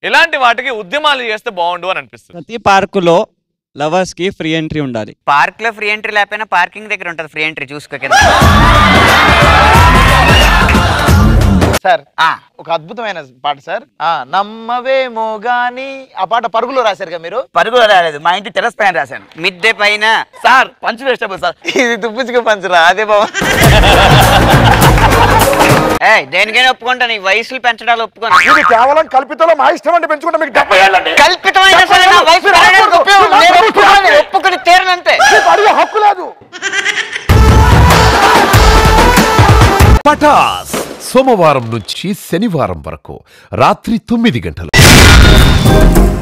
ఇలాంటి వాటికి ఉద్యమాలు చేస్తే బాగుండు అని అనిపిస్తుంది ప్రతి పార్కులో లవర్స్ కి ఫ్రీ ఎంట్రీ ఉండాలి పార్క్ లో ఫ్రీ ఎంట్రీ లేకపోయినా పార్కింగ్ దగ్గర ఉంటుంది ఫ్రీ ఎంట్రీ చూసుకో కింద సార్ ఆ, ఒక అద్భుతమైన పాట సార్ ఆ నమ్మవేమో గాని ఆ పాట పరుగులో రాశారు కదా మీరు పరుగులో రాలేదు మా ఇంటి టెరస్ పైన రాశాను మిద్దె పైన సార్ పంచు వేస్టబుల్ సార్ ఇది తుప్పించుకు పంచరా అదే బాబు ఏ దేనికైనా ఒప్పుకుంటా నీ వయసులు పెంచడాలు ఒప్పుకోను ఇది కేవలం కల్పితంలో మా ఇష్టం అంటే పెంచుకుంటే మీకు డెబ్బై ఏళ్ళండి కల్పితమైన సరే నా వయసు పెరగడానికి ఉపయోగం లేదు. నేను ఒప్పుకోను. ఒప్పుకొని తీరనంతే మీకు అడిగే హక్కు లేదు పటాస్ సోమవారం నుంచి శనివారం వరకు రాత్రి తొమ్మిది గంటలు